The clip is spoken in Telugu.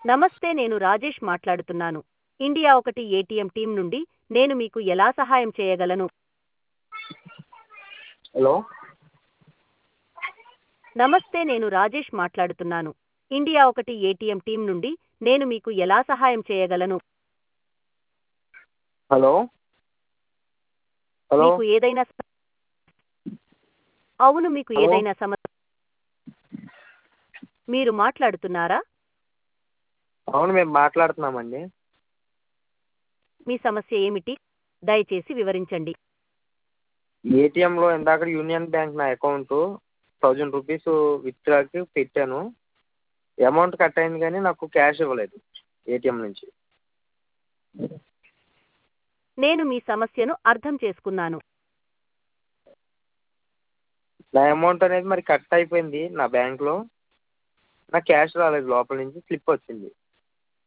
నమస్తే నేను రాజేష్ మాట్లాడుతున్నాను ఇండియా ఒకటి ఏటీఎం టీం నుండి నేను మీకు ఎలా సహాయం చేయగలను హలో నమస్తే నేను రాజేష్ మాట్లాడుతున్నాను ఇండియా ఒకటి ఏటీఎం టీం నుండి నేను మీకు ఎలా సహాయం చేయగలను హలో హలో మీకు ఏదైనా స- అవును మీకు హలో? ఏదైనా సమస్య మీరు మాట్లాడుతున్నారా అవును మేము మాట్లాడుతున్నామండి మీ సమస్య ఏమిటి దయచేసి వివరించండి ఏటీఎంలో ఇందాక యూనియన్ బ్యాంక్ నా అకౌంట్ థౌజండ్ రూపీస్ విత్డ్రాకి పెట్టాను అమౌంట్ కట్ అయింది కానీ నాకు క్యాష్ ఇవ్వలేదు ఏటీఎం నుంచి నేను మీ సమస్యను అర్థం చేసుకున్నాను నా అమౌంట్ అనేది మరి కట్ అయిపోయింది నా బ్యాంక్లో నాకు క్యాష్ రాలేదు లోపల నుంచి స్లిప్ వచ్చింది